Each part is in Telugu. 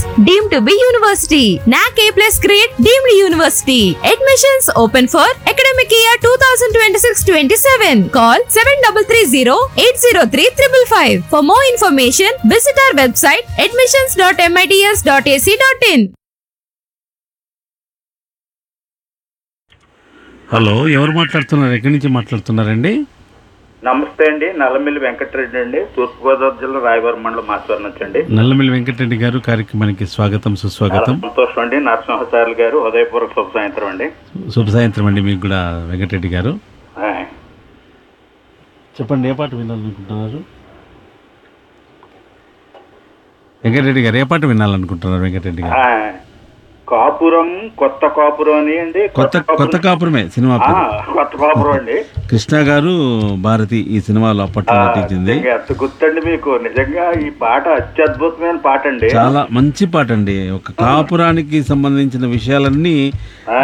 deemed to be university. NAC A plus grade deemed university. Admissions open for academic year 2026-27. Call 7330-803-555. For more information, visit our website admissions.mits.ac.in. Hello ఎవరు మాట్లాడుతున్నారు ఎక్కడి నుంచి మాట్లాడుతున్నారండి నమస్తే అండి నల్లమిల్లి వెంకటరెడ్డి అండి తూర్పుగోదావరి జిల్లా రాయవరం మండలం మాచవరం నుంచి అండి నల్లమిల్లి వెంకటరెడ్డి గారు కార్యక్రమానికి స్వాగతం చాలా సుస్వాగతం సంతోషం అండి నరసింహాచార్యులు గారు ఉదయపూర్వక శుభ సాయంత్రం అండి శుభ సాయంత్రం అండి మీకు కూడా వెంకటరెడ్డి గారు ఆయ్. చెప్పండి ఏ పాట వినాలనుకుంటున్నారు వెంకటరెడ్డి గారు ఏ పాట వినాలనుకుంటున్నారు వెంకటరెడ్డి గారు ఆయ్. కాపురం కొత్త కాపురం అని అండి కొత్త కొత్త కాపురమే సినిమా ఆ, పేరు కొత్త కాపురం అండి కృష్ణ గారు భారతి ఈ సినిమాలో అప్పట్లో నటించింది నిజంగా ఎంత గుర్తండి మీకు నిజంగా ఈ పాట అత్యద్భుతమైన పాట అండి చాలా మంచి పాట అండి ఒక కాపురానికి సంబంధించిన విషయాలన్నీ ఆ,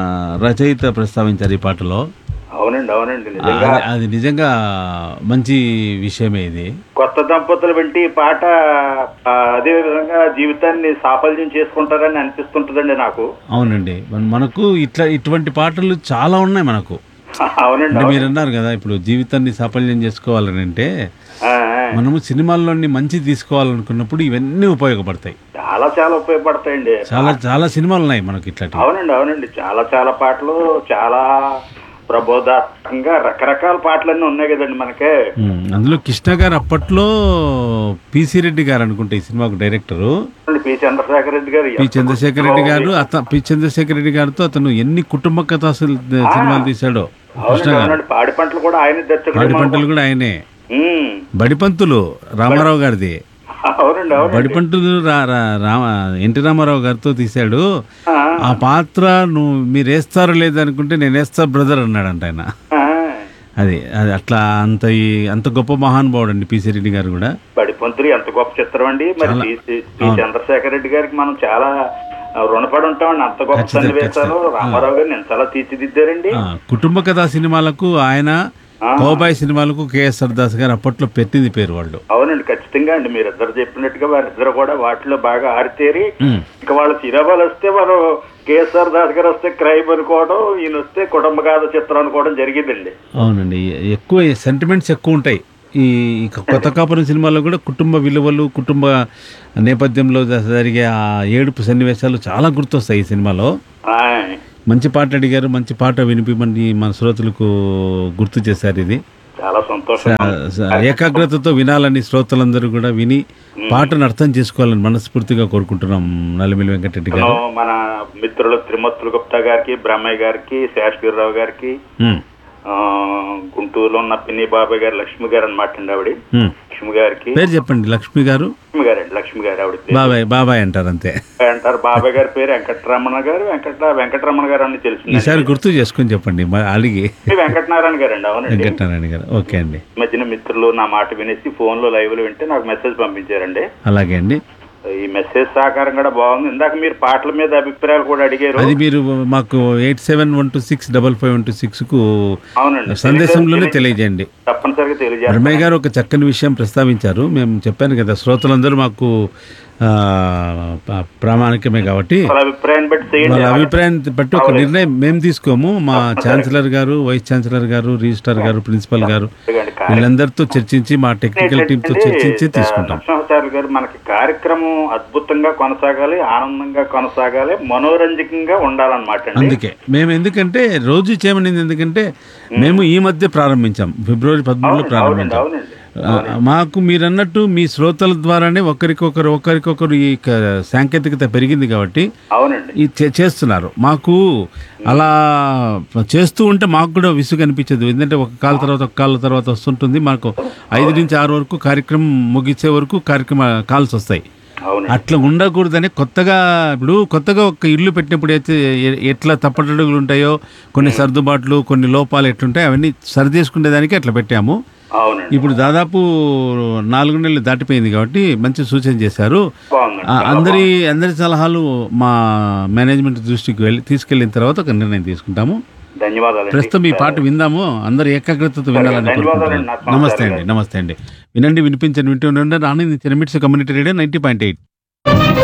రచయిత ప్రస్తావించారు ఈ పాటలో అవునండి అవునండి నిజంగా అది- అది నిజంగా మంచి విషయమే ఇది కొత్త దంపతులు వింటే ఈ పాట ఆ, అదే విధంగా జీవితాన్ని సాఫల్యం చేసుకుంటారని అనిపిస్తుంటదండి నాకు అవునండి మన- మనకు ఇట్లా ఇటువంటి పాటలు చాలా ఉన్నాయి మనకు అవునండి అంటే అవును. మీరు అన్నారు కదా ఇప్పుడు జీవితాన్ని సాఫల్యం చేసుకోవాలని అంటే ఆ, ఆ. మనము సినిమాల్లోని మంచి తీసుకోవాలనుకున్నప్పుడు ఇవన్నీ ఉపయోగపడతాయి చాలా చాలా ఉపయోగపడతాయండి చాలా చాలా సినిమాలు ఉన్నాయి మనకి ఇట్లాంటివి అవునండి అవునండి చాలా చాలా పాటలు చాలా ప్రబోధాత్మకంగా రకరకాల పాటలన్నీ ఉన్నాయి కదండి మనకి ఉమ్, అందులో కృష్ణ గారు అప్పట్లో పిసి రెడ్డి గారు అనుకుంటే ఈ సినిమాకు డైరెక్టరు పి చంద్రశేఖర్ రెడ్డి గారు పి చంద్రశేఖర్ రెడ్డి గారు అత పి చంద్రశేఖర్ రెడ్డి గారితో అతను ఎన్ని కుటుంబ కథా సినిమాలు తీశాడో కృష్ణ అవునండి గారు అవునండి పాడి పంటలు కూడా ఆయన పాడి దర్శకుడు పంటలు కూడా ఆయనే ఉమ్. బడిపంతులు రామారావు గారిది అవునండి అవునండి బడిపంతులు రా- రా- రామ ఎన్టీ రామారావు గారితో తీశాడు ఆ, ఆ పాత్ర నువ్వు మీరు వేస్తారో లేదనుకుంటే నేను వేస్తా బ్రదర్ అన్నాడంట ఆయన ఆ. అది అది అట్లా అంత ఈ- అంత గొప్ప మహానుభావుడు అండి పిసి రెడ్డి గారు కూడా బడి పంతులు ఎంత గొప్ప చిత్రం అండి మరి చాలా. పి పి చంద్రశేఖర్ రెడ్డి గారికి మనం చాలా ఆ, రుణపడి ఉంటామండి అంత గొప్ప ఖచ్చితంగా, సన్నివేశాలు ఖచ్చితంగా. రామారావు గారిని ఎంత చాలా తీర్చిదిద్దారండి ఆ, కుటుంబ కథా సినిమాలకు ఆయన కోబాయ్ సినిమాలకు కేఎస్ సర్దాస్ గారు అప్పట్లో పెట్టింది పేరు వాళ్ళు అవునండి ఖచ్చితంగా అండి మీరిద్దరు చెప్పినట్టుగా వారిద్దరు కూడా వాటిలో బాగా ఆరితేరి ఉమ్. ఇంకా వాళ్ళ చిరాబాలు వస్తే వారు కేఎస్ఆర్ దాస్ గారు వస్తే క్రైమ్ అనుకోవడం ఈయన వస్తే కుటుంబ గాథ చిత్రం అనుకోవడం జరిగిందండి అవునండి ఎక్కువ సెంటిమెంట్స్ ఎక్కువ ఉంటాయి ఈ ఈ కొత్త కాపురం సినిమాలో కూడా కుటుంబ విలువలు కుటుంబ నేపథ్యంలో జరిగే ఆ ఏడుపు సన్నివేశాలు చాలా గుర్తొస్తాయి ఈ సినిమాలో ఆయ్. మంచి పాట అడిగారు మంచి పాట వినిపిమని మన శ్రోతలకు గుర్తు చేశారు ఇది చాలా సంతోషం స- ఏకాగ్రతతో వినాలని శ్రోతలందరూ కూడా విని పాటను అర్థం చేసుకోవాలని మనస్ఫూర్తిగా కోరుకుంటున్నాం నల్లమిల్లి వెంకటరెడ్డి గారు మనం మన మిత్రులు త్రిమూర్తులు గుప్తా గారికి బ్రహ్మయ్య గారికి శేషగిరిరావు గారికి ఉమ్, ఆ, గుంటూరులో ఉన్న పిన్ని బాబాయ్ గారు లక్ష్మి గారు అనమాట అండి ఆవిడ ఉమ్. లక్ష్మి గారికి పేరు చెప్పండి లక్ష్మి గారు లక్ష్మి గారు అండి లక్ష్మి గారు ఆవిడ పేరు. బాబాయ్ బాబాయ్ అంటారు అంతే అంటారు బాబాయ్ గారి పేరు వెంకటరమణ గారు వెంకట వెంకటరమణ గారు అని తెలిసింది ఈసారి గుర్తు చేసుకొని చెప్పండి మరి అడిగి వెంకటనారాయణ గారు అండి అవునండి వెంకటనారాయణ గారు ఓకే అండి ఈ మధ్యన మిత్రులు నా మాట వినేసి ఫోన్ లో లైవ్ లో వింటే నాకు మెసేజ్ పంపించారండి అలాగే అండి ఈ మెసేజ్ సహకారం కూడా బాగుంది ఇందాక మీరు పాటల మీద అభిప్రాయాలు కూడా అడిగారు అది మీరు మాకు eight seven one two six double five one two సిక్స్కు అవునండి సందేశంలోనే తెలియజేయండి తప్పనిసరిగా తెలియజేస్తాను ధర్మయ్య గారు ఒక చక్కని విషయం ప్రస్తావించారు మేము చెప్పాను కదా శ్రోతలందరూ మాకు ఆ, ప- ప్రామాణికమే కాబట్టి వాళ్ళ అభిప్రాయాన్ని బట్టి చేయండి వాళ్ళ అభిప్రాయం బట్టి ఒక నిర్ణయం మేము తీసుకోము మా ఛాన్సలర్ గారు వైస్ ఛాన్సలర్ గారు రిజిస్ట్రార్ గారు ప్రిన్సిపల్ గారు ఎందుకంటే వీళ్ళందరితో చర్చించి మా టెక్నికల్ టీంతో చర్చించి తీసుకుంటాం నరసింహాచార్య గారు మనకి కార్యక్రమం అద్భుతంగా కొనసాగాలి ఆనందంగా కొనసాగాలి మనోరంజకంగా ఉండాలన్నమాట అండి అందుకే మేము ఎందుకంటే రోజు చేయమనింది ఎందుకంటే మేము ఈ మధ్య ప్రారంభించాం ఫిబ్రవరి పదమూడులో అవునండి ప్రారంభించాం అవునండి ఆ, మాకు మీరు అన్నట్టు మీ శ్రోతల ద్వారానే ఒకరికొకరు ఒకరికొకరు ఈ క- సాంకేతికత పెరిగింది కాబట్టి అవునండి ఇది చే- చేస్తున్నారు మాకు అలా చేస్తూ ఉంటే మాకు కూడా విసుగు అనిపించదు ఎందుకంటే ఒక కాల్ తర్వాత ఒక కాల్ తర్వాత వస్తుంటుంది మాకు ఐదు నుంచి ఆరు వరకు కార్యక్రమం ముగిసే వరకు కార్యక్రమ కాల్స్ వస్తాయి అవునండి అట్లా ఉండకూడదని కొత్తగా ఇప్పుడు కొత్తగా ఒక ఇల్లు పెట్టినప్పుడు అయితే ఎ- ఎట్లా తప్పటడుగులు ఉంటాయో కొన్ని సర్దుబాట్లు కొన్ని లోపాలు ఎట్లుంటాయి అవన్నీ సరి చేసుకునేదానికి అట్లా పెట్టాము అవునండి ఇప్పుడు దాదాపు నాలుగు నెలలు దాటిపోయింది కాబట్టి మంచి సూచన చేశారు బాగుందండి ఆ, అందరి అందరి సలహాలు మా మేనేజ్మెంట్ దృష్టికి వెళ్ళి తీసుకెళ్ళిన తర్వాత ఒక నిర్ణయం తీసుకుంటాము ధన్యవాదాలండి ప్రస్తుతం ఈ పాట విందాము అందరు ఏకాగ్రతతో వినాలని ధన్యవాదాలండి. కోరుకుంటున్నాను నాకు నమస్తే నమస్కారం. అండి నమస్తే అండి వినండి వినిపించండి వింటూ ఉండండి ఆనందించిన MITS community radio ninety point eight